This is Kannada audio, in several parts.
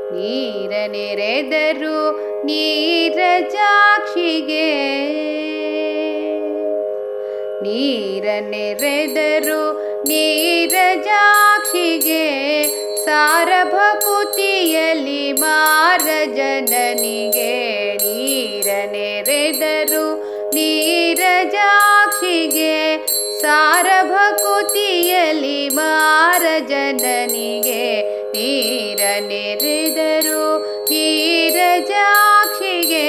ನೀರ ನೆರೆದರು ನೀರಜಾಕ್ಷಿಗೆ ನೀರ ನೆರೆದರು ನೀರಜಾಕ್ಷಿಗೆ ಸಾರಭಕುತಿಯಲ್ಲಿ ಮಾರ ಜನನಿಗೆ ನೀರ ನೆರೆದರು ನೀರಜಾಕ್ಷಿಗೆ ಸಾರಭಕುತಿಯಲ್ಲಿ ಮಾರ ಜನನಿಗೆ ನೀರ ನೆರೆದರು ನೀರಜಾಕ್ಷಿಗೆ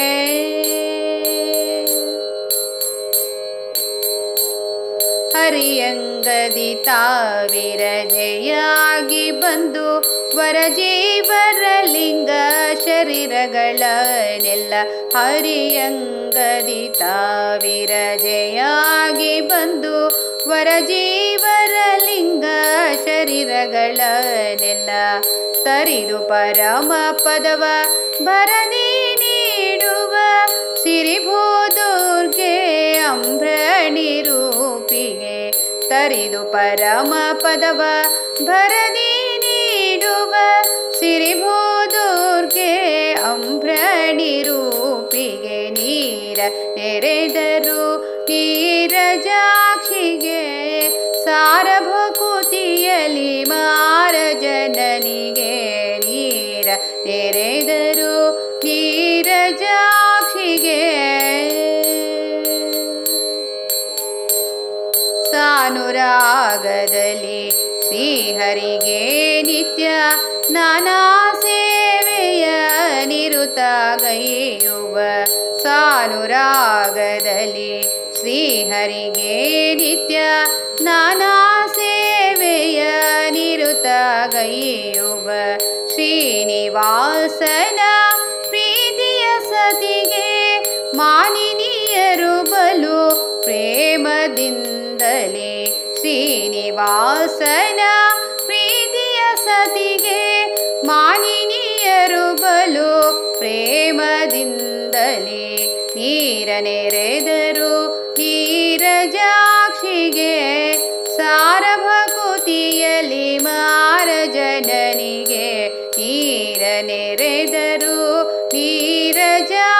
ಹರಿಯಂಗದಿ ತಾವಿರಜೆಯಾಗಿ ಬಂದು ವರಜೀವರ ಲಿಂಗ ಶರೀರಗಳನ್ನೆಲ್ಲ ಹರಿಯಂಗದಿ ತಾವಿರಜೆಯಾಗಿ ಬಂದು ವರಜೀವರ ಲಿಂಗ ಶರೀರಗಳನ್ನೆಲ್ಲ ತರಿದು ಪರಮ ಪದವ ಭರದಿ ನೀಡುವ ಸಿರಿಭೂದುರ್ಗೆ ಅಂಬ್ರಣಿ ರೂಪಿಗೆ ತರಿದು ಪರಮ ಪದವ ಭರದಿ ನೀಡುವ ಸಿರಿಭೂದುರ್ಗೆ ಅಂಬ್ರಣಿ ರೂಪಿಗೆ ನೀರ ನೆರೆದರು ನೀರಜಾಕ್ಷಿಗೆ ಸಾರಭಕುತಿಯಲಿ ಮಾರ ಜನನಿಗೆ ನೀರ ನೆರೆದರು ನೀರಜಾಕ್ಷಿಗೆ ಸಾನುರಾಗದಲ್ಲಿ ಶ್ರೀಹರಿಗೆ ನಿತ್ಯ ನಾನಾ ಸೇವೆಯ ನಿರುತಗೈಯುವ ಸಾನುರಾಗದಲ್ಲಿ ಶ್ರೀಹರಿಗೆ ನಿತ್ಯ ನಾನಾ ಸೇವೆಯ ನಿರುತಗೈಯುವ ಶ್ರೀನಿವಾಸನ ಪ್ರೀತಿಯ ಸತಿಗೆ ಮಾನಿನಿಯರು ಬಲು ಪ್ರೇಮದಿಂದಲೇ ಶ್ರೀನಿವಾಸನ ಪ್ರೀತಿಯ ಸತಿಗೆ ಮಾನಿನಿಯರು ಬಲು ಪ್ರೇಮದಿಂದಲೇ ನೀರ ನೆರೆದರು ನೀರಜಾಕ್ಷಿಗೆ ಸಾರಭಕುತಿಯಲಿ ಮಾರ ಜನನಿಗೆ ನೀರ ನೆರೆದರು ನೀರಜಾ